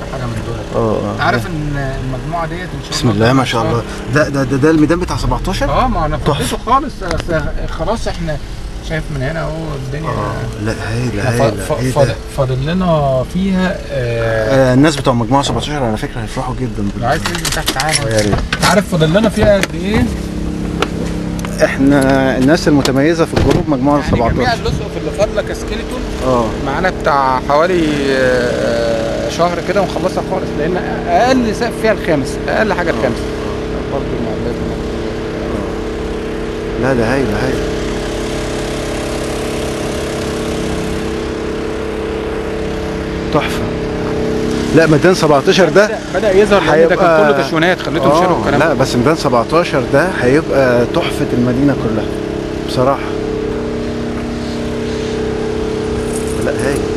في حاجه من دول اه اه عارف ان المجموعه ديت ان شاء بسم الله ما شاء الله ده ده ده, ده الميدان بتاع 17 اه ما انا تحفة. فضيته خالص أصل خلاص احنا شايف من هنا اهو الدنيا اه لا هايل إحنا ف- هايل ف- ايه فاضل- ده فاضل لنا فيها آه آه الناس بتوع مجموعه 17 على فكره هيفرحوا جدا لو عايز تنزل تحت آه، تعالى يا ريت عارف فاضل لنا فيها قد ايه؟ احنا الناس المتميزه في الجروب مجموعه يعني جميع 17 اللصق اللي فاضله كسكيلتون اه معانا بتاع حوالي آه، شهر كده ونخلصها خالص لان اقل سقف فيها الخامس اقل حاجه الخامس برضه المعدات لا ده هايل هايل تحفه لا ميدان 17 ده بدأ- بدا يظهر لان ده كان هيبقى- كله تشوينات خليتهم شالوا اه الكلام لا ده. بس ميدان 17 ده هيبقى تحفه المدينه كلها بصراحه لا هايل